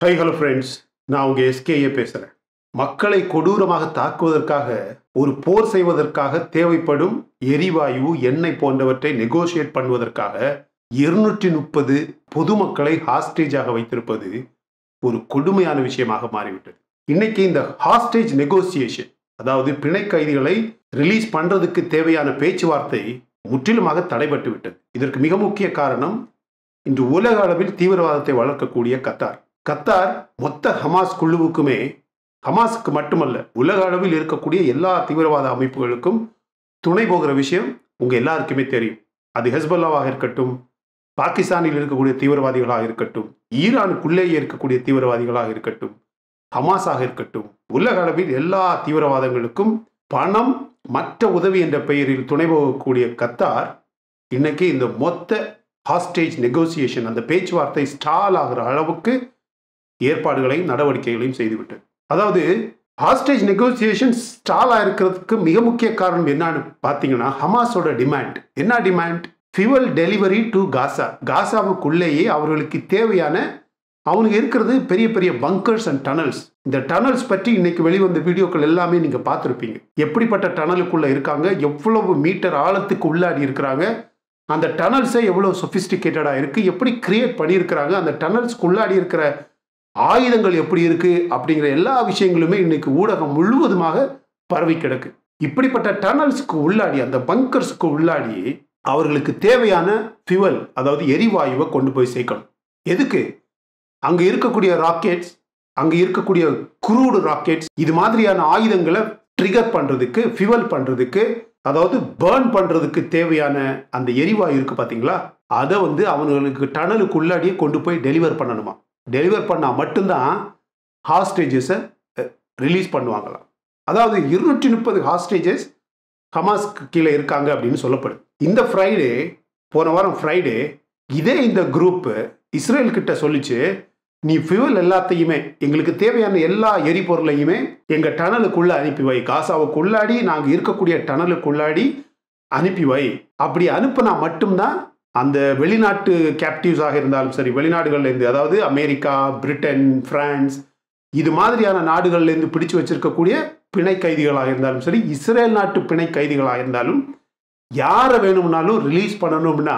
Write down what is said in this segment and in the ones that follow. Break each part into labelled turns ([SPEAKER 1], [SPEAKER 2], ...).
[SPEAKER 1] high hello friends நான் உங்கள் SKA பேசுகிறேன் மக்களை கொடூரமாக தாக்குவதற்காக ஒரு போர் செய்வதற்காக தேவைப்படும் எரிவாயு எண்ணெய் போன்றவற்றை நெகோஷியேட் பண்ணுவதற்காக இருநூற்றி முப்பது பொதுமக்களை ஹாஸ்டேஜாக வைத்திருப்பது ஒரு கொடுமையான விஷயமாக மாறிவிட்டது இன்னைக்கு இந்த ஹாஸ்டேஜ் நெகோசியேஷன் அதாவது பிணை கைதிகளை ரிலீஸ் பண்றதுக்கு தேவையான பேச்சுவார்த்தை முற்றிலுமாக தடைபட்டு விட்டது இதற்கு மிக முக்கிய காரணம் இன்று உலக அளவில் தீவிரவாதத்தை வளர்க்கக்கூடிய கத்தார் கத்தார் மொத்த ஹமாஸ் குழுவுக்குமே ஹமாஸுக்கு மட்டுமல்ல உலக அளவில் இருக்கக்கூடிய எல்லா தீவிரவாத அமைப்புகளுக்கும் துணை போகிற விஷயம் உங்க எல்லாருக்குமே தெரியும் அது ஹெஸ்பல்லாவாக இருக்கட்டும் பாகிஸ்தானில் இருக்கக்கூடிய தீவிரவாதிகளாக இருக்கட்டும் ஈரானுக்குள்ளேயே இருக்கக்கூடிய தீவிரவாதிகளாக இருக்கட்டும் ஹமாஸாக இருக்கட்டும் உலக அளவில் எல்லா தீவிரவாதங்களுக்கும் பணம் மற்ற உதவி என்ற பெயரில் துணை போகக்கூடிய கத்தார் இன்னைக்கு இந்த மொத்த ஹாஸ்டேஜ் நெகோசியேஷன் அந்த பேச்சுவார்த்தை ஸ்டால் ஆகிற அளவுக்கு ஏற்பாடுகளையும் நடவடிக்கைகளையும் செய்துவிட்டது அதாவது ஹாஸ்டேஜ் நெகோசியேஷன் ஸ்டால் ஆயிருக்கிறதுக்கு மிக முக்கிய காரணம் என்னன்னு பார்த்தீங்கன்னா ஹமாஸோட டிமாண்ட் என்ன demand fuel delivery to Gaza காசாவுக்குள்ளேயே அவர்களுக்கு தேவையான அவனுக்கு இருக்கிறது பெரிய பெரிய பங்கர்ஸ் அண்ட் டனல்ஸ் இந்த டனல்ஸ் பற்றி இன்னைக்கு வெளிவந்த வீடியோக்கள் எல்லாமே நீங்க பார்த்துருப்பீங்க எப்படிப்பட்ட டனலுக்குள்ள இருக்காங்க எவ்வளவு மீட்டர் ஆழத்துக்கு உள்ளாடி இருக்கிறாங்க அந்த டனல்ஸே எவ்வளவு சொபிஸ்டிகேட்டடா இருக்கு எப்படி கிரியேட் பண்ணியிருக்கிறாங்க அந்த டனல்ஸ்க்கு உள்ளாடி இருக்கிற ஆயுதங்கள் எப்படி இருக்கு அப்படிங்கிற எல்லா விஷயங்களுமே இன்னைக்கு ஊடகம் முழுவதுமாக பரவி கிடக்கு இப்படிப்பட்ட டனல்ஸ்க்கு உள்ளாடி அந்த பங்கர்ஸ்க்கு உள்ளாடி அவர்களுக்கு தேவையான ஃபியூவல் அதாவது எரிவாயுவை கொண்டு போய் சேர்க்கணும் எதுக்கு அங்க இருக்கக்கூடிய ராக்கெட்ஸ் அங்க இருக்கக்கூடிய குரூடு ராக்கெட்ஸ் இது மாதிரியான ஆயுதங்களை ட்ரிகர் பண்றதுக்கு ஃபியூவல் பண்றதுக்கு அதாவது பேர்ன் பண்றதுக்கு தேவையான அந்த எரிவாயு இருக்கு பாத்தீங்களா அதை வந்து அவங்களுக்கு டனலுக்கு உள்ளாடியே கொண்டு போய் டெலிவர் பண்ணணுமா டெலிவர் பண்ணால் மட்டும்தான் ஹாஸ்டேஜஸை ரிலீஸ் பண்ணுவாங்களாம் அதாவது இருநூற்றி முப்பது ஹாஸ்டேஜஸ் ஹமாஸ்க்கு கீழே இருக்காங்க அப்படின்னு சொல்லப்படுது இந்த ஃப்ரைடே போன வாரம் ஃப்ரைடே இதே இந்த குரூப்பு இஸ்ரேல் கிட்ட சொல்லிச்சு நீ ஃபியூவல் எல்லாத்தையுமே எங்களுக்கு தேவையான எல்லா எரிபொருளையுமே எங்கள் டனலுக்குள்ளே அனுப்பி வை காசாவுக்குள்ளாடி நாங்கள் இருக்கக்கூடிய டனலுக்குள்ளாடி அனுப்பி வை அப்படி அனுப்புனா மட்டும்தான் அந்த வெளிநாட்டு கேப்டிவ்ஸாக இருந்தாலும் சரி வெளிநாடுகள்லேருந்து அதாவது அமெரிக்கா பிரிட்டன் பிரான்ஸ் இது மாதிரியான நாடுகள்லேருந்து பிடிச்சு வச்சிருக்கக்கூடிய பிணை கைதிகளாக இருந்தாலும் சரி இஸ்ரேல் நாட்டு பிணை கைதிகளாக இருந்தாலும் யாரை வேணும்னாலும் ரிலீஸ் பண்ணணும்னா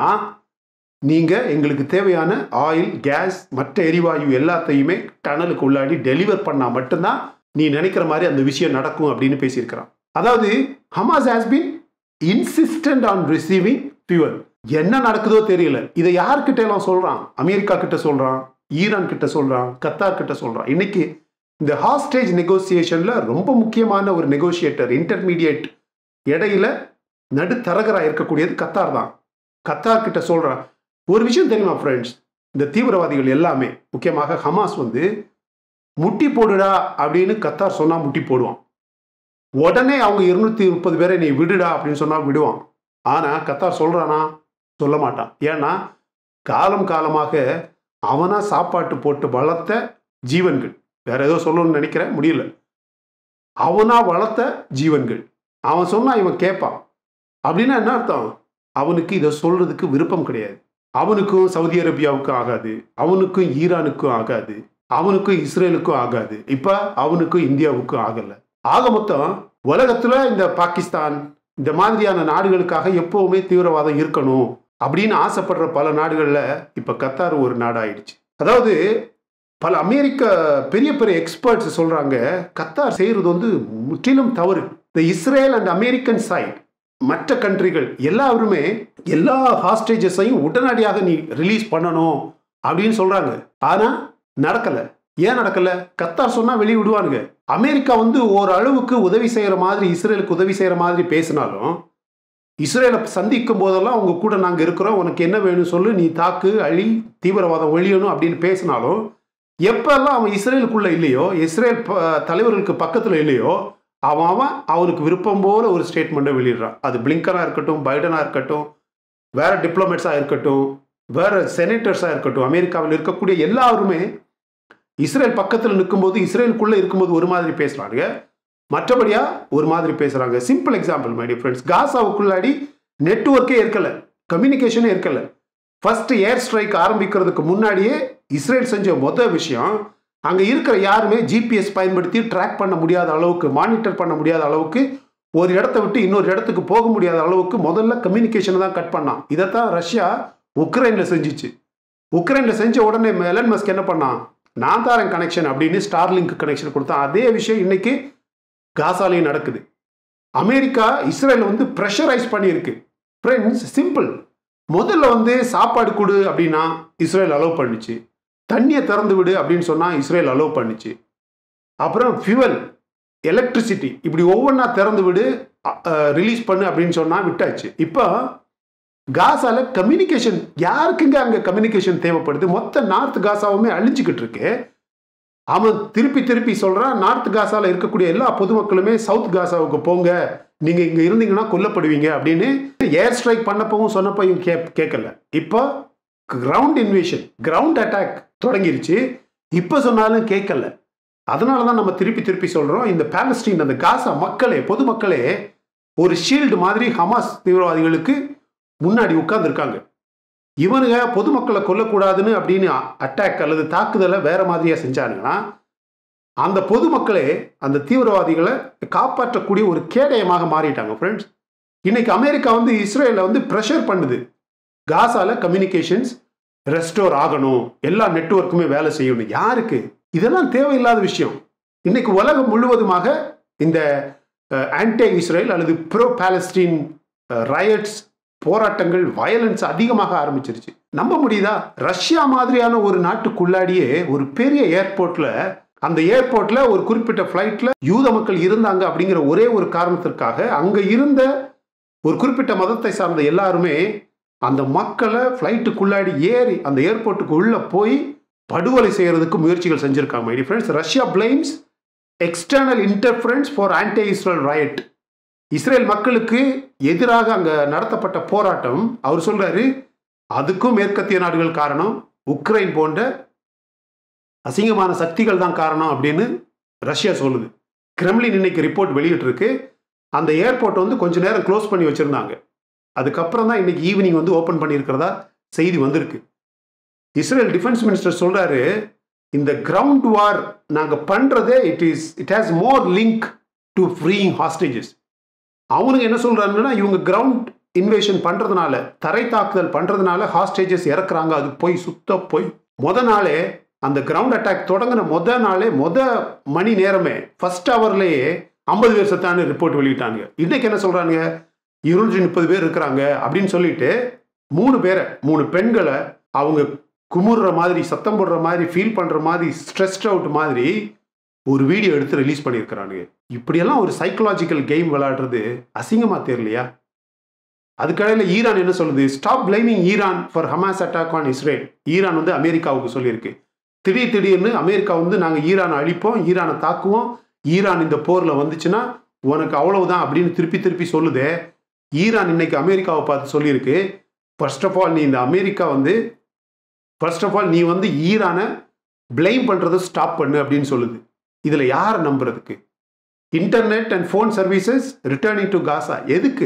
[SPEAKER 1] நீங்கள் எங்களுக்கு தேவையான ஆயில் கேஸ் மற்ற எரிவாயு எல்லாத்தையுமே டனலுக்கு உள்ளாடி டெலிவர் பண்ணால் மட்டும்தான் நீ நினைக்கிற மாதிரி அந்த விஷயம் நடக்கும் அப்படின்னு பேசியிருக்கிறான் அதாவது Hamas has been insistent on receiving fuel என்ன நடக்குதோ தெரியல இதை யார்கிட்ட எல்லாம் சொல்றான் அமெரிக்கா கிட்ட சொல்றான் ஈரான் கிட்ட சொல்றான் கத்தார் கிட்ட சொல்றான் இன்னைக்கு இந்த ஹாஸ்டேஜ் நெகோசியேஷன்ல ரொம்ப முக்கியமான ஒரு நெகோசியேட்டர் இன்டர்மீடியேட் இடையில நடுத்தரகரா இருக்கக்கூடியது கத்தார் தான் கத்தார் கிட்ட சொல்றான் ஒரு விஷயம் தெரியுமா ஃப்ரெண்ட்ஸ் இந்த தீவிரவாதிகள் எல்லாமே முக்கியமாக ஹமாஸ் வந்து முட்டி போடுடா அப்படின்னு கத்தார் சொன்னா முட்டி போடுவான் உடனே அவங்க இருநூத்தி முப்பது பேரை நீ விடுடா அப்படின்னு சொன்னா விடுவான் ஆனா கத்தார் சொல்றானா சொல்ல மாட்டான் ஏன்னா காலம் காலமாக அவனா சாப்பாட்டு போட்டு வளர்த்த ஜீவன்கள் வேற ஏதோ சொல்லணும்னு நினைக்கிறேன் முடியல அவனா வளர்த்த ஜீவன்கள் அவன் சொன்னா இவன் கேட்பான் அப்படின்னா என்ன அர்த்தம் அவனுக்கு இதை சொல்றதுக்கு விருப்பம் கிடையாது அவனுக்கும் சவுதி அரேபியாவுக்கும் ஆகாது அவனுக்கும் ஈரானுக்கும் ஆகாது அவனுக்கும் இஸ்ரேலுக்கும் ஆகாது இப்ப அவனுக்கும் இந்தியாவுக்கும் ஆகல ஆக மொத்தம் உலகத்துல இந்த பாகிஸ்தான் இந்த மாதிரியான நாடுகளுக்காக எப்பவுமே தீவிரவாதம் இருக்கணும் அப்படின்னு ஆசைப்படுற பல நாடுகளில் இப்போ கத்தார் ஒரு நாடாயிடுச்சு அதாவது பல அமெரிக்க பெரிய பெரிய எக்ஸ்பர்ட்ஸ் சொல்றாங்க கத்தார் செய்யறது வந்து முற்றிலும் தவறு இந்த இஸ்ரேல் அண்ட் அமெரிக்கன் சைட் மற்ற கண்ட்ரிகள் எல்லாருமே எல்லா ஹாஸ்டேஜஸையும் உடனடியாக நீ ரிலீஸ் பண்ணணும் அப்படின்னு சொல்றாங்க ஆனா நடக்கல ஏன் நடக்கல கத்தார் சொன்னா வெளியே விடுவானுங்க அமெரிக்கா வந்து ஓரளவுக்கு உதவி செய்யற மாதிரி இஸ்ரேலுக்கு உதவி செய்யற மாதிரி பேசினாலும் இஸ்ரேலை சந்திக்கும் போதெல்லாம் உங்க கூட நாங்க இருக்கிறோம் உனக்கு என்ன வேணும் சொல்லு நீ தாக்கு அழி தீவிரவாதம் ஒழியணும் அப்படின்னு பேசினாலும் எப்பெல்லாம் அவன் இஸ்ரேலுக்குள்ள இல்லையோ இஸ்ரேல் தலைவர்களுக்கு பக்கத்துல இல்லையோ அவன் அவன் அவனுக்கு விருப்பம் போல ஒரு ஸ்டேட்மெண்ட்டை வெளியிடுறான் அது பிளிங்கனா இருக்கட்டும் பைடனா இருக்கட்டும் வேற டிப்ளமேட்ஸா இருக்கட்டும் வேற செனேட்டர்ஸா இருக்கட்டும் அமெரிக்காவில் இருக்கக்கூடிய எல்லாருமே இஸ்ரேல் பக்கத்தில் நிற்கும்போது இஸ்ரேலுக்குள்ள இருக்கும்போது ஒரு மாதிரி பேசுறாங்க மற்றபடியா ஒரு மாதிரி பேசுறாங்க சிம்பிள் எக்ஸாம்பிள் மை ஃப்ரெண்ட்ஸ் காசாவுக்குள்ளாடி நெட்ஒர்க்கே இருக்கல கம்யூனிகேஷனே இருக்கல ஃபர்ஸ்ட் ஏர் ஸ்ட்ரைக் ஆரம்பிக்கிறதுக்கு முன்னாடியே இஸ்ரேல் செஞ்ச மொதல் விஷயம் அங்கே இருக்கிற யாருமே ஜிபிஎஸ் பயன்படுத்தி ட்ராக் பண்ண முடியாத அளவுக்கு மானிட்டர் பண்ண முடியாத அளவுக்கு ஒரு இடத்த விட்டு இன்னொரு இடத்துக்கு போக முடியாத அளவுக்கு முதல்ல கம்யூனிகேஷனை தான் கட் பண்ணான் இதைத்தான் ரஷ்யா உக்ரைனில் செஞ்சிச்சு உக்ரைனில் செஞ்ச உடனே எலன் மஸ்க் என்ன பண்ணான் நான் தாரன் கனெக்ஷன் அப்படின்னு ஸ்டார்லிங்க் கனெக்ஷன் கொடுத்தான் அதே விஷயம் இன்னைக்கு காசாலையும் நடக்குது அமெரிக்கா இஸ்ரேல் வந்து ப்ரெஷரைஸ் பண்ணியிருக்கு ஃப்ரெண்ட்ஸ் சிம்பிள் முதல்ல வந்து சாப்பாடு கொடு அப்படின்னா இஸ்ரேல் அலோவ் பண்ணுச்சு தண்ணியை திறந்து விடு அப்படின்னு சொன்னால் இஸ்ரேல் அலோவ் பண்ணுச்சு அப்புறம் ஃபியூவல் எலக்ட்ரிசிட்டி இப்படி ஒவ்வொன்றா திறந்து விடு ரிலீஸ் பண்ணு அப்படின்னு சொன்னால் விட்டாச்சு இப்போ காசால கம்யூனிகேஷன் யாருக்குங்க அங்கே கம்யூனிகேஷன் தேவைப்படுது மொத்த நார்த் காசாவுமே அழிஞ்சுக்கிட்டு இருக்கு அவன் திருப்பி திருப்பி சொல்கிறான் நார்த் காசாவில் இருக்கக்கூடிய எல்லா பொதுமக்களுமே சவுத் காசாவுக்கு போங்க நீங்கள் இங்கே இருந்தீங்கன்னா கொல்லப்படுவீங்க அப்படின்னு ஏர் ஸ்ட்ரைக் பண்ணப்பவும் சொன்னப்பையும் கே கேட்கல இப்போ கிரவுண்ட் இன்வேஷன் கிரவுண்ட் அட்டாக் தொடங்கிருச்சு இப்போ சொன்னாலும் கேட்கல அதனால தான் நம்ம திருப்பி திருப்பி சொல்கிறோம் இந்த பாலஸ்டீன் அந்த காசா மக்களே பொதுமக்களே ஒரு ஷீல்டு மாதிரி ஹமாஸ் தீவிரவாதிகளுக்கு முன்னாடி உட்கார்ந்துருக்காங்க இவனுங்க பொதுமக்களை கொல்லக்கூடாதுன்னு அப்படின்னு அட்டாக் அல்லது தாக்குதலை வேற மாதிரியா செஞ்சானுங்கன்னா அந்த பொதுமக்களே அந்த தீவிரவாதிகளை காப்பாற்றக்கூடிய ஒரு கேடயமாக மாறிட்டாங்க ஃப்ரெண்ட்ஸ் இன்னைக்கு அமெரிக்கா வந்து இஸ்ரேலை வந்து ப்ரெஷர் பண்ணுது காசால கம்யூனிகேஷன்ஸ் ரெஸ்டோர் ஆகணும் எல்லா நெட்ஒர்க்குமே வேலை செய்யணும் யாருக்கு இதெல்லாம் தேவையில்லாத விஷயம் இன்னைக்கு உலகம் முழுவதுமாக இந்த ஆன்டே இஸ்ரேல் அல்லது ப்ரோ பாலஸ்டீன் ரயட்ஸ் போராட்டங்கள் வயலன்ஸ் அதிகமாக ஆரம்பிச்சிருச்சு நம்ப முடியுதா ரஷ்யா மாதிரியான ஒரு நாட்டுக்குள்ளாடியே ஒரு பெரிய ஏர்போர்ட்ல அந்த ஏர்போர்ட்ல ஒரு குறிப்பிட்ட ஃப்ளைட்ல யூத மக்கள் இருந்தாங்க அப்படிங்கிற ஒரே ஒரு காரணத்திற்காக அங்க இருந்த ஒரு குறிப்பிட்ட மதத்தை சார்ந்த எல்லாருமே அந்த மக்களை ஃப்ளைட்டுக்குள்ளாடி ஏறி அந்த ஏர்போர்ட்டுக்கு உள்ள போய் படுகொலை செய்யறதுக்கு முயற்சிகள் செஞ்சிருக்காங்க my friends Russia blames external interference for anti Israel riot Israel மக்களுக்கு எதிராக அங்க நடத்தப்பட்ட போராட்டம் அவர் சொல்றாரு அதுக்கும் மேற்கத்திய நாடுகள் காரணம் உக்ரைன் போன்ற அசிங்கமான சக்திகள் தான் காரணம் அப்படின்னு ரஷ்யா சொல்லுது கிரெம்லின் இன்னைக்கு ரிப்போர்ட் வெளியிட்டிருக்கு அந்த ஏர்போர்ட் வந்து கொஞ்ச நேரம் க்ளோஸ் பண்ணி வச்சிருந்தாங்க அதுக்கப்புறம் தான் இன்னைக்கு ஈவினிங் வந்து ஓப்பன் பண்ணியிருக்கிறதா செய்தி வந்திருக்கு இஸ்ரேல் டிஃபென்ஸ் மினிஸ்டர் சொல்றாரு இந்த கிரவுண்ட் வார் நாங்கள் பண்றதே it is it has more link to freeing hostages அவனுங்க என்ன சொல்றாங்கன்னா இவங்க கிரவுண்ட் இன்வேஷன் பண்றதுனால தரை தாக்குதல் பண்றதுனால ஹாஸ்டேஜஸ் இறக்குறாங்க அது போய் சுத்த போய் முத நாளே அந்த கிரவுண்ட் அட்டாக் தொடங்கின முத நாளே முத மணி நேரமே ஃபர்ஸ்ட் ஹவர்லேயே ஐம்பது பேர் சத்தான ரிப்போர்ட் வெளியிட்டாங்க இன்னைக்கு என்ன சொல்றாங்க இருநூற்றி முப்பது பேர் இருக்கிறாங்க அப்படின்னு சொல்லிட்டு மூணு பேரை மூணு பெண்களை அவங்க குமுறுற மாதிரி சத்தம் போடுற மாதிரி ஃபீல் பண்ற மாதிரி ஸ்ட்ரெஸ்ட் அவுட் மாதிரி ஒரு வீடியோ எடுத்து ரிலீஸ் பண்ணியிருக்கிறானுங்க இப்படியெல்லாம் ஒரு சைக்கலாஜிக்கல் கேம் விளையாடுறது அசிங்கமா தெரியலையா அதுக்கடையில் ஈரான் என்ன சொல்லுது stop blaming Iran for Hamas attack on Israel Iran வந்து அமெரிக்காவுக்கு சொல்லியிருக்கு திடீர் திடீர்னு அமெரிக்கா வந்து நாங்கள் ஈரானை அழிப்போம் ஈரானை தாக்குவோம் ஈரான் இந்த போரில் வந்துச்சுன்னா உனக்கு அவ்வளவுதான் அப்படின்னு திருப்பி திருப்பி சொல்லுதே ஈரான் இன்னைக்கு அமெரிக்காவை பார்த்து சொல்லியிருக்கு ஃபர்ஸ்ட் ஆஃப் ஆல் நீ இந்த அமெரிக்கா வந்து ஃபர்ஸ்ட் ஆஃப் ஆல் நீ வந்து ஈரானை பிளைம் பண்ணுறதை ஸ்டாப் பண்ணு அப்படின்னு சொல்லுது இதில் யாரை நம்புறதுக்கு internet and phone services returning to Gaza எதுக்கு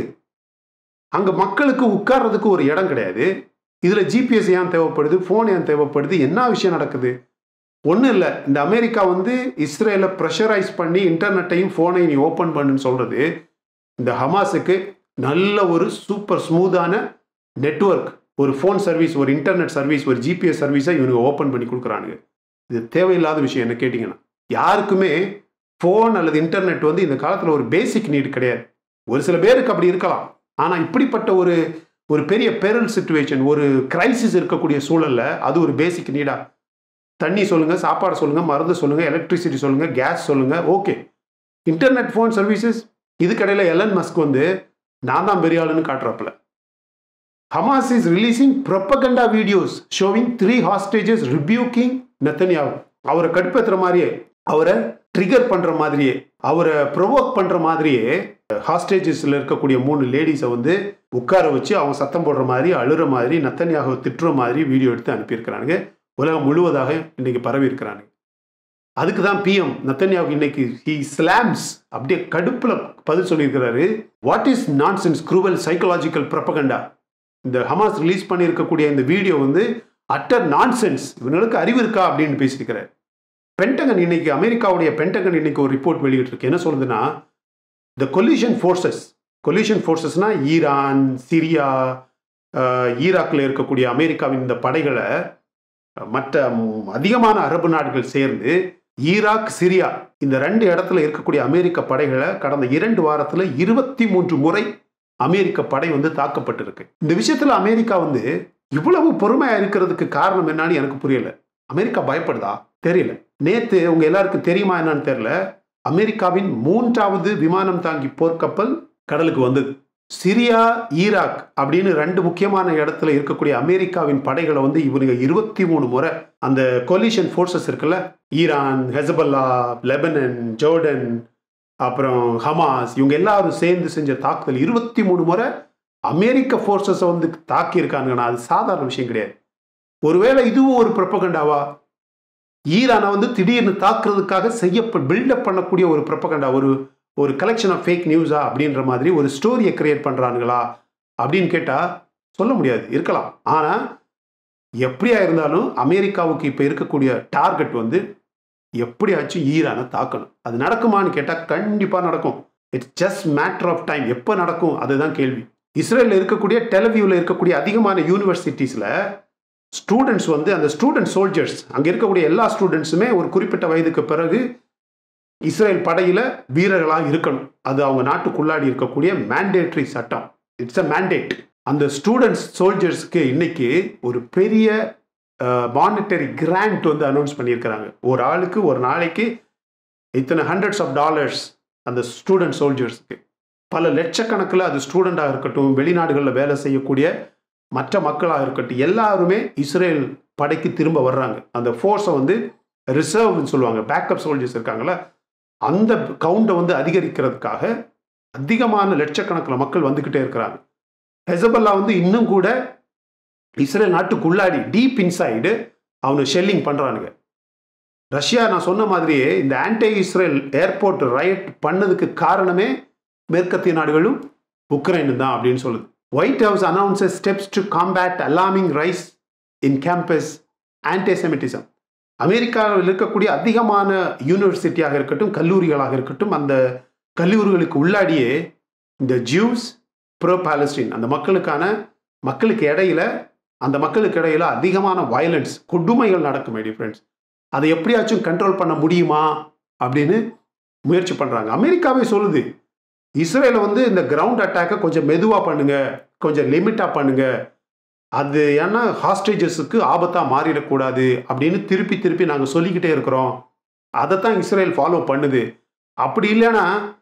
[SPEAKER 1] அங்கே மக்களுக்கு உட்கார்றதுக்கு ஒரு இடம் கிடையாது இதில் ஜிபிஎஸ் ஏன் தேவைப்படுது ஃபோன் ஏன் தேவைப்படுது என்ன விஷயம் நடக்குது ஒன்றும் இல்லை இந்த அமெரிக்கா வந்து இஸ்ரேலை ப்ரெஷரைஸ் பண்ணி இன்டர்நெட்டையும் ஃபோனையும் நீ ஓப்பன் பண்ணுன்னு சொல்கிறது இந்த ஹமாஸுக்கு நல்ல ஒரு சூப்பர் ஸ்மூத்தான நெட்ஒர்க் ஒரு ஃபோன் சர்வீஸ் ஒரு இன்டர்நெட் சர்வீஸ் ஒரு ஜிபிஎஸ் சர்வீஸை இவனுக்கு ஓப்பன் பண்ணி கொடுக்குறானுங்க இது தேவையில்லாத விஷயம் என்ன கேட்டிங்கன்னா யாருக்குமே ஃபோன் அல்லது இன்டர்நெட் வந்து இந்த காலத்தில் ஒரு பேசிக் நீடு கிடையாது ஒரு சில பேருக்கு அப்படி இருக்கலாம் ஆனால் இப்படிப்பட்ட ஒரு ஒரு பெரிய பெரல் சுச்சுவேஷன் ஒரு கிரைசிஸ் இருக்கக்கூடிய சூழல்ல அது ஒரு பேசிக் நீடா தண்ணி சொல்லுங்க சாப்பாடு சொல்லுங்க மருந்து சொல்லுங்க எலக்ட்ரிசிட்டி சொல்லுங்க கேஸ் சொல்லுங்க ஓகே இன்டர்நெட் ஃபோன் சர்வீசஸ் இதுக்கடையில் எலன் மஸ்க் வந்து நான் தான் பெரிய ஆளுன்னு காட்டுறப்பல Hamas is releasing propaganda videos showing three hostages rebuking நெத்தனியாகும் அவரை கடுப்பேற்றுற மாதிரியே அவரை ட்ரிகர் பண்ற மாதிரியே அவரை ப்ரொவோக் பண்ற மாதிரியே ஹாஸ்டேஜஸ்ல இருக்கக்கூடிய மூணு லேடிஸை வந்து உட்கார வச்சு அவங்க சத்தம் போடுற மாதிரி அழுற மாதிரி நத்தனியாக திட்டுற மாதிரி வீடியோ எடுத்து அனுப்பியிருக்கிறானுங்க உலகம் முழுவதாக இன்னைக்கு பரவி இருக்கிறானுங்க அதுக்கு தான் பிஎம் நத்தன்யாவுக்கு இன்னைக்கு ஹி ஸ்லாம்ஸ் அப்படியே கடுப்புல பதில் சொல்லியிருக்கிறாரு what is nonsense cruel psychological propaganda இந்த ஹமாஸ் ரிலீஸ் பண்ணியிருக்கக்கூடிய இந்த வீடியோ வந்து அட்டர் நான் சென்ஸ் இவங்களுக்கு அறிவு இருக்கா அப்படின்னு பேசியிருக்கிறார் பென்டகன் இன்னைக்கு அமெரிக்காவுடைய பென்டகன் இன்னைக்கு ஒரு ரிப்போர்ட் வெளியிட்டிருக்கு என்ன சொல்லுதுன்னா த கொலிஷன் ஃபோர்ஸஸ் கொலிஷன் ஃபோர்ஸஸ்னா ஈரான் சிரியா ஈராக்கில் இருக்கக்கூடிய அமெரிக்காவின் இந்த படைகளை மற்ற அதிகமான அரபு நாடுகள் சேர்ந்து ஈராக் சிரியா இந்த ரெண்டு இடத்துல இருக்கக்கூடிய அமெரிக்க படைகளை கடந்த இரண்டு வாரத்தில் இருபத்தி மூன்று முறை அமெரிக்க படை வந்து தாக்கப்பட்டிருக்கு இந்த விஷயத்துல அமெரிக்கா வந்து இவ்வளவு பொறுமையா இருக்கிறதுக்கு காரணம் என்னன்னு எனக்கு புரியல அமெரிக்கா பயப்படுதா தெரியல நேத்து உங்க எல்லாருக்கும் தெரியுமா என்னன்னு தெரியல அமெரிக்காவின் மூன்றாவது விமானம் தாங்கி போர்க்கப்பல் கடலுக்கு வந்தது சிரியா ஈராக் அப்படின்னு ரெண்டு முக்கியமான இடத்துல இருக்கக்கூடிய அமெரிக்காவின் படைகளை வந்து இவனுங்க இருபத்தி மூணு முறை அந்த கொலிஷன் ஃபோர்ஸஸ் இருக்குல்ல ஈரான் ஹெசபல்லா லெபனன் ஜோர்டன் அப்புறம் ஹமாஸ் இவங்க எல்லாரும் சேர்ந்து செஞ்ச தாக்குதல் இருபத்தி மூணு முறை அமெரிக்க ஃபோர்ஸஸை வந்து தாக்கியிருக்காங்கன்னா அது சாதாரண விஷயம் கிடையாது ஒருவேளை இதுவும் ஒரு ப்ரப்பகண்டாவா ஈரானை வந்து திடீர்னு தாக்குறதுக்காக செய்ய பில்டப் பண்ணக்கூடிய ஒரு ப்ரப்பகண்டா ஒரு ஒரு கலெக்ஷன் ஆஃப் ஃபேக் நியூஸா அப்படின்ற மாதிரி ஒரு ஸ்டோரியை கிரியேட் பண்ணுறானுங்களா அப்படின்னு கேட்டால் சொல்ல முடியாது இருக்கலாம் ஆனால் எப்படியா இருந்தாலும் அமெரிக்காவுக்கு இப்போ இருக்கக்கூடிய டார்கெட் வந்து எப்படியாச்சும் ஈரானை தாக்கணும் அது நடக்குமான்னு கேட்டால் கண்டிப்பாக நடக்கும் it's just matter of time எப்போ நடக்கும் அதுதான் கேள்வி இஸ்ரேலில் இருக்கக்கூடிய டெலவியூவில் இருக்கக்கூடிய அதிகமான யூனிவர்சிட்டிஸில் ஸ்டூடெண்ட்ஸ் வந்து அந்த ஸ்டூடெண்ட் சோல்ஜர்ஸ் அங்கே இருக்கக்கூடிய எல்லா ஸ்டூடெண்ட்ஸுமே ஒரு குறிப்பிட்ட வயதுக்கு பிறகு இஸ்ரேல் படையில் வீரர்களாக இருக்கணும் அது அவங்க நாட்டுக்குள்ளாடி இருக்கக்கூடிய மேண்டேட்ரி சட்டம் இட்ஸ் அ மேண்டேட் அந்த ஸ்டூடெண்ட்ஸ் சோல்ஜர்ஸ்க்கு இன்னைக்கு ஒரு பெரிய மானிட்டரி கிராண்ட் வந்து அனௌன்ஸ் பண்ணியிருக்கிறாங்க ஒரு ஆளுக்கு ஒரு நாளைக்கு இத்தனை ஹண்ட்ரட்ஸ் ஆஃப் டாலர்ஸ் அந்த ஸ்டூடெண்ட் சோல்ஜர்ஸ்க்கு பல லட்சக்கணக்கில் அது ஸ்டூடெண்டாக இருக்கட்டும் வெளிநாடுகளில் வேலை செய்யக்கூடிய மற்ற மக்களாக இருக்கட்டும் எல்லாருமே இஸ்ரேல் படைக்கு திரும்ப வர்றாங்க அந்த ஃபோர்ஸை வந்து ரிசர்வ்னு சொல்லுவாங்க பேக்கப் சோல்ஜர்ஸ் இருக்காங்களா அந்த கவுண்டை வந்து அதிகரிக்கிறதுக்காக அதிகமான லட்சக்கணக்கில் மக்கள் வந்துக்கிட்டே இருக்கிறாங்க ஹெசபல்லா வந்து இன்னும் கூட இஸ்ரேல் நாட்டுக்குள்ளாடி டீப் இன்சைடு அவனு ஷெல்லிங் பண்ணுறானுங்க ரஷ்யா நான் சொன்ன மாதிரியே இந்த ஆன்டி இஸ்ரேல் ஏர்போர்ட் ரைட் பண்ணதுக்கு காரணமே மேற்கத்திய நாடுகளும் உக்ரைனு தான் அப்படின்னு சொல்லுது White House announces steps to combat alarming rise in campus antisemitism அமெரிக்காவில் இருக்கக்கூடிய அதிகமான யூனிவர்சிட்டியாக இருக்கட்டும் கல்லூரிகளாக இருக்கட்டும் அந்த கல்லூரிகளுக்கு உள்ளாடியே இந்த ஜூஸ் ப்ரோ பாலஸ்டீன் அந்த மக்களுக்கான மக்களுக்கு இடையில அந்த மக்களுக்கு இடையில அதிகமான வயலன்ஸ் கொடுமைகள் நடக்கும் மை ஃப்ரெண்ட்ஸ் அதை எப்படியாச்சும் கண்ட்ரோல் பண்ண முடியுமா அப்படின்னு முயற்சி பண்ணுறாங்க அமெரிக்காவே சொல்லுது இஸ்ரேலை வந்து இந்த கிரவுண்ட் அட்டாக்கை கொஞ்சம் மெதுவாக பண்ணுங்க கொஞ்சம் லிமிட்டாக பண்ணுங்க அது ஏன்னா ஹாஸ்டேஜஸுக்கு ஆபத்தாக மாறிடக்கூடாது அப்படின்னு திருப்பி திருப்பி நாங்கள் சொல்லிக்கிட்டே இருக்கிறோம் அதை தான் இஸ்ரேல் ஃபாலோ பண்ணுது அப்படி இல்லைன்னா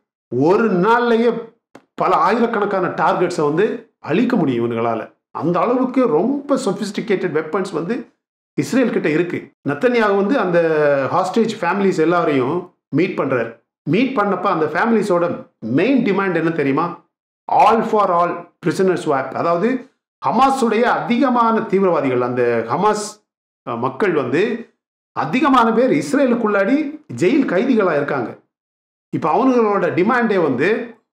[SPEAKER 1] ஒரு நாள்லயே பல ஆயிரக்கணக்கான டார்கெட்ஸை வந்து அழிக்க முடியும் இவங்களால் அந்த அளவுக்கு ரொம்ப சொஃபிஸ்டிகேட்டட் வெப்பன்ஸ் வந்து இஸ்ரேல் கிட்ட இருக்கு நத்தனியாக வந்து அந்த ஹாஸ்டேஜ் ஃபேமிலிஸ் எல்லாரையும் மீட் பண்ணுறாரு மீட் பண்ணப்ப அந்த ஃபேமிலிஸோட மெயின் டிமாண்ட் என்ன தெரியுமா all for all prisoner swap அதாவது ஹமாஸுடைய அதிகமான தீவிரவாதிகள் அந்த ஹமாஸ் மக்கள் வந்து அதிகமான பேர் இஸ்ரேலுக்குள்ளாடி ஜெயில் கைதிகளாக இருக்காங்க இப்போ அவங்களோட டிமாண்டே வந்து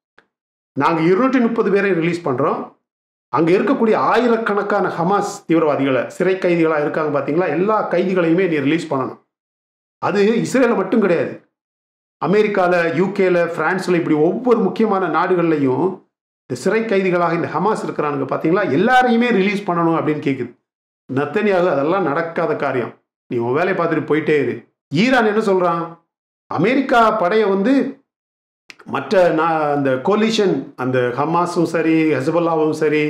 [SPEAKER 1] நாங்கள் இருநூற்றி முப்பது பேரை ரிலீஸ் பண்ணுறோம் அங்கே இருக்கக்கூடிய ஆயிரக்கணக்கான ஹமாஸ் தீவிரவாதிகளை சிறை கைதிகளாக இருக்காங்க பார்த்தீங்களா எல்லா கைதிகளையுமே நீ ரிலீஸ் பண்ணணும் அது இஸ்ரேலில் மட்டும் கிடையாது அமெரிக்காவில் யூகேல ஃப்ரான்ஸில் இப்படி ஒவ்வொரு முக்கியமான நாடுகள்லையும் இந்த சிறை கைதிகளாக இந்த ஹமாஸ் இருக்கிறானுங்க பார்த்தீங்களா எல்லாரையுமே ரிலீஸ் பண்ணணும் அப்படின்னு கேட்குது நத்தனியாக அதெல்லாம் நடக்காத காரியம் நீ உன் வேலையை பார்த்துட்டு போயிட்டே இரு ஈரான் என்ன சொல்கிறான் அமெரிக்கா படையை வந்து மற்ற நான் அந்த கோலிஷன் அந்த ஹமாஸும் சரி ஹெசபல்லாவும் சரி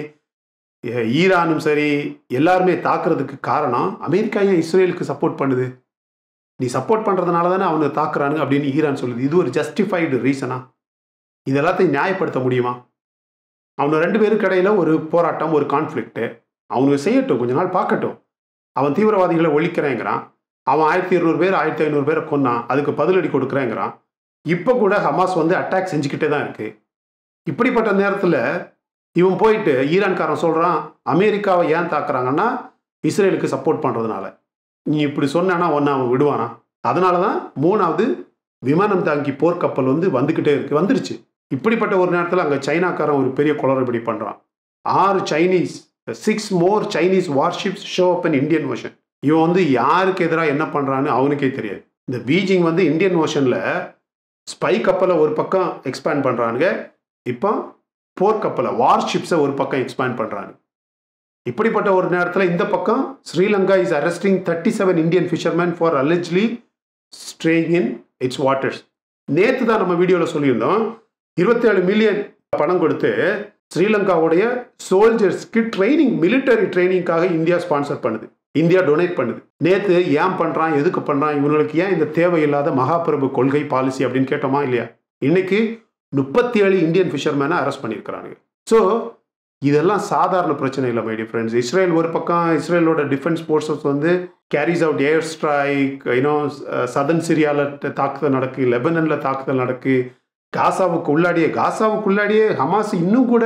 [SPEAKER 1] ஈரானும் சரி எல்லாருமே தாக்குறதுக்கு காரணம் அமெரிக்கா ஏன் இஸ்ரேலுக்கு சப்போர்ட் பண்ணுது நீ சப்போர்ட் பண்ணுறதுனால தானே அவனை தாக்குறானுங்க அப்படின்னு ஈரான் சொல்லுது இது ஒரு ஜஸ்டிஃபைடு ரீசனா இது எல்லாத்தையும் நியாயப்படுத்த முடியுமா அவனு ரெண்டு பேருக்கு இடையில ஒரு போராட்டம் ஒரு கான்ஃப்ளிக்ட்டு அவனுக்கு செய்யட்டும் கொஞ்ச நாள் பார்க்கட்டும் அவன் தீவிரவாதிகளை ஒழிக்கிறேங்கிறான் அவன் ஆயிரத்தி இருநூறு பேர் ஆயிரத்தி ஐநூறு பேரை கொன்னான் அதுக்கு பதிலடி கொடுக்குறேங்கிறான் இப்போ கூட ஹமாஸ் வந்து அட்டாக் செஞ்சுக்கிட்டே தான் இருக்கு இப்படிப்பட்ட நேரத்தில் இவன் போயிட்டு ஈரான்காரன் சொல்கிறான் அமெரிக்காவை ஏன் தாக்குறாங்கன்னா இஸ்ரேலுக்கு சப்போர்ட் பண்ணுறதுனால நீ இப்படி சொன்னானா ஒன்று அவன் விடுவானா அதனால தான் மூணாவது விமானம் தாங்கி போர்க்கப்பல் வந்து வந்துக்கிட்டே இருக்கு வந்துருச்சு இப்படிப்பட்ட ஒரு நேரத்தில் அங்கே சைனாக்காரன் ஒரு பெரிய குளறுபடி பண்ணுறான் ஆறு Chinese six more Chinese warships show up in Indian Ocean இவன் வந்து யாருக்கு எதிராக என்ன பண்ணுறான்னு அவனுக்கே தெரியாது இந்த பீஜிங் வந்து இந்தியன் ஓஷனில் ஸ்பை கப்பலை ஒரு பக்கம் எக்ஸ்பேண்ட் பண்ணுறானுங்க இப்போ போர் கப்பலை வார்ஷிப்ஸை ஒரு பக்கம் எக்ஸ்பேண்ட் பண்ணுறாங்க இப்படிப்பட்ட ஒரு நேரத்தில் இந்த பக்கம் Sri Lanka is arresting thirty seven Indian fishermen for allegedly straying in its waters நேற்று தான் நம்ம வீடியோவில் சொல்லியிருந்தோம் இருபத்தேழு மில்லியன் பணம் கொடுத்து ஸ்ரீலங்காவுடைய சோல்ஜர்ஸ்க்கு ட்ரைனிங் மிலிட்டரி ட்ரைனிங்காக இந்தியா ஸ்பான்சர் பண்ணுது இந்தியா டொனேட் பண்ணுது நேற்று ஏன் பண்ணுறான் எதுக்கு பண்ணுறான் இவங்களுக்கு ஏன் இந்த தேவையில்லாத மகாபிரபு கொள்கை பாலிசி அப்படின்னு கேட்டோமா இல்லையா இன்னைக்கு முப்பத்தி ஏழு இந்தியன் ஃபிஷர்மேனை அரெஸ்ட் பண்ணியிருக்கிறாங்க ஸோ இதெல்லாம் சாதாரண பிரச்சனை இல்லை மைடி ஃப்ரெண்ட்ஸ் இஸ்ரேல் ஒரு பக்கம் இஸ்ரேலோட டிஃபென்ஸ் ஃபோர்ஸஸ் வந்து carries out air strike you know southern சிரியாவில் தாக்குதல் நடக்கு லெபனனில் தாக்குதல் நடக்கு காசாவுக்கு உள்ளாடியே காசாவுக்கு உள்ளாடியே ஹமாஸ் இன்னும் கூட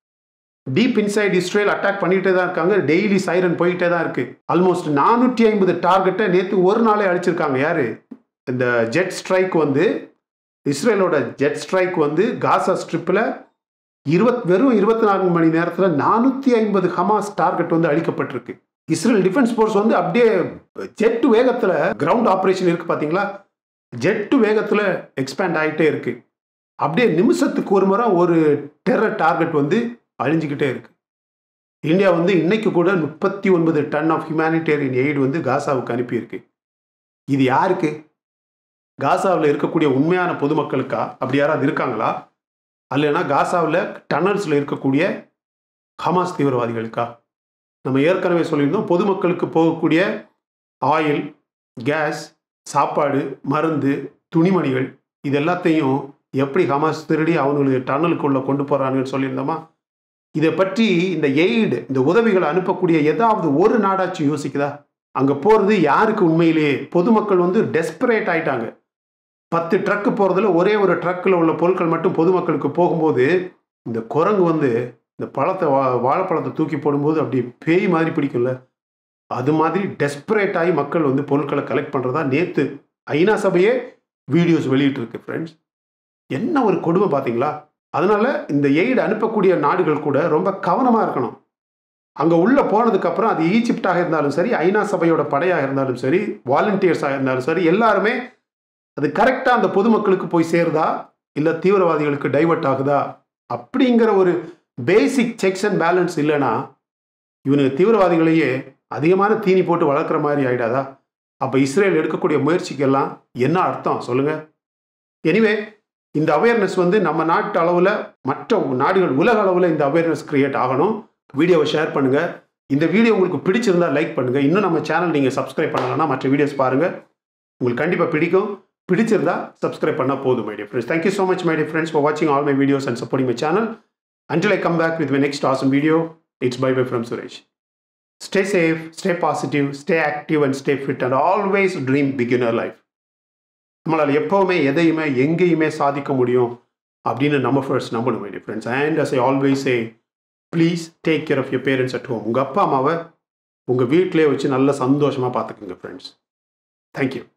[SPEAKER 1] டீப் இன்சைட் இஸ்ரேல் அட்டாக் பண்ணிகிட்டே தான் இருக்காங்க டெய்லி சைரன் போயிட்டே தான் இருக்கு ஆல்மோஸ்ட் நானூற்றி ஐம்பது டார்கெட்டை நேற்று ஒரு நாளே அழிச்சிருக்காங்க யாரு இந்த ஜெட் ஸ்ட்ரைக் வந்து இஸ்ரேலோட ஜெட் ஸ்ட்ரைக் வந்து காசா ஸ்ட்ரிப்பில் இருபத் வெறும் இருபத்தி நான்கு மணி நேரத்தில் நானூற்றி ஐம்பது ஹமாஸ் டார்கெட் வந்து அழிக்கப்பட்டிருக்கு இஸ்ரேல் டிஃபென்ஸ் ஃபோர்ஸ் வந்து அப்படியே ஜெட் வேகத்தில் கிரவுண்ட் ஆப்ரேஷன் இருக்கு பார்த்தீங்களா ஜெட்டு வேகத்தில் எக்ஸ்பேண்ட் ஆகிட்டே இருக்கு அப்படியே நிமிஷத்துக்கு ஒரு முறை ஒரு டெரர் டார்கெட் வந்து அழிஞ்சிக்கிட்டே இருக்கு இந்தியா வந்து இன்னைக்கு கூட முப்பத்தி ஒன்பது டன் ஆஃப் ஹியூமானிட்டேரியன் எய்டு வந்து காசாவுக்கு அனுப்பியிருக்கு இது யாருக்கு காசாவில் இருக்கக்கூடிய உண்மையான பொதுமக்களுக்கா அப்படி யாராவது இருக்காங்களா அல்லனா காசாவில் டனல்ஸில் இருக்கக்கூடிய ஹமாஸ் தீவிரவாதிகளுக்கா நம்ம ஏற்கனவே சொல்லியிருந்தோம் பொதுமக்களுக்கு போகக்கூடிய ஆயில் கேஸ் சாப்பாடு மருந்து துணிமணிகள் இது எல்லாத்தையும் எப்படி ஹமாஸ் திருடி அவங்களுக்கு டன்னலுக்குள்ளே கொண்டு போகிறாங்கன்னு சொல்லியிருந்தோமா இதை பற்றி இந்த எய்டு இந்த உதவிகளை அனுப்பக்கூடிய ஏதாவது ஒரு நாடாச்சு யோசிக்குதா அங்கே போகிறது யாருக்கு உண்மையிலேயே பொதுமக்கள் வந்து டெஸ்பரேட் ஆயிட்டாங்க பத்து ட்ரக்கு போகிறதுல ஒரே ஒரு ட்ரக்கில் உள்ள பொருட்கள் மட்டும் பொதுமக்களுக்கு போகும்போது இந்த குரங்கு வந்து இந்த பழத்தை வா வாழைப்பழத்தை தூக்கி போடும்போது அப்படி பேய் மாதிரி பிடிக்கும்ல அது மாதிரி டெஸ்பரேட் ஆகி மக்கள் வந்து பொருட்களை கலெக்ட் பண்ணுறதா நேற்று ஐநா சபையே வீடியோஸ் வெளியிட்டிருக்கு ஃப்ரெண்ட்ஸ் என்ன ஒரு கொடுமை பார்த்தீங்களா அதனால இந்த எய்டு அனுப்பக்கூடிய நாடுகள் கூட ரொம்ப கவனமாக இருக்கணும் அங்கே உள்ளே போனதுக்கப்புறம் அது ஈஜிப்டாக இருந்தாலும் சரி ஐநா சபையோட படையாக இருந்தாலும் சரி வாலண்டியர்ஸாக இருந்தாலும் சரி எல்லாருமே அது கரெக்டாக அந்த பொதுமக்களுக்கு போய் சேருதா இல்லை தீவிரவாதிகளுக்கு டைவர்ட் ஆகுதா அப்படிங்கிற ஒரு பேசிக் செக்ஸ் அண்ட் பேலன்ஸ் இல்லைன்னா இவனுக்கு தீவிரவாதிகளையே அதிகமான தீனி போட்டு வளர்க்குற மாதிரி ஆயிடாதா அப்போ இஸ்ரேல் எடுக்கக்கூடிய முயற்சிக்கெல்லாம் என்ன அர்த்தம் சொல்லுங்கள் எனிவே இந்த அவேர்னஸ் வந்து நம்ம நாட்டு அளவில் மற்ற நாடுகள் உலக அளவில் இந்த அவேர்னஸ் கிரியேட் ஆகணும் வீடியோவை ஷேர் பண்ணுங்கள் இந்த வீடியோ உங்களுக்கு பிடிச்சிருந்தா லைக் பண்ணுங்கள் இன்னும் நம்ம சேனல் நீங்கள் சப்ஸ்கிரைப் பண்ணலன்னா மற்ற வீடியோஸ் பாருங்கள் உங்களுக்கு கண்டிப்பாக பிடிக்கும் பிடிச்சிருந்தா சப்ஸ்கிரைப் பண்ணால் போதும் my dear friends thank you so much my dear friends for வாட்சிங் all my videos and supporting my channel until I come back with my next awesome video it's bye bye from Suresh stay safe stay positive stay active and stay fit and always dream beginner life நம்மளால் எப்போவுமே எதையுமே எங்கேயுமே சாதிக்க முடியும் அப்படின்னு நம்ம first நம்பணும் my dear friends and as I always a please take care of your parents at home உங்கள் அப்பா அம்மாவை உங்கள் வீட்டிலே வச்சு நல்ல சந்தோஷமாக பார்த்துக்குங்க ஃப்ரெண்ட்ஸ் தேங்க்யூ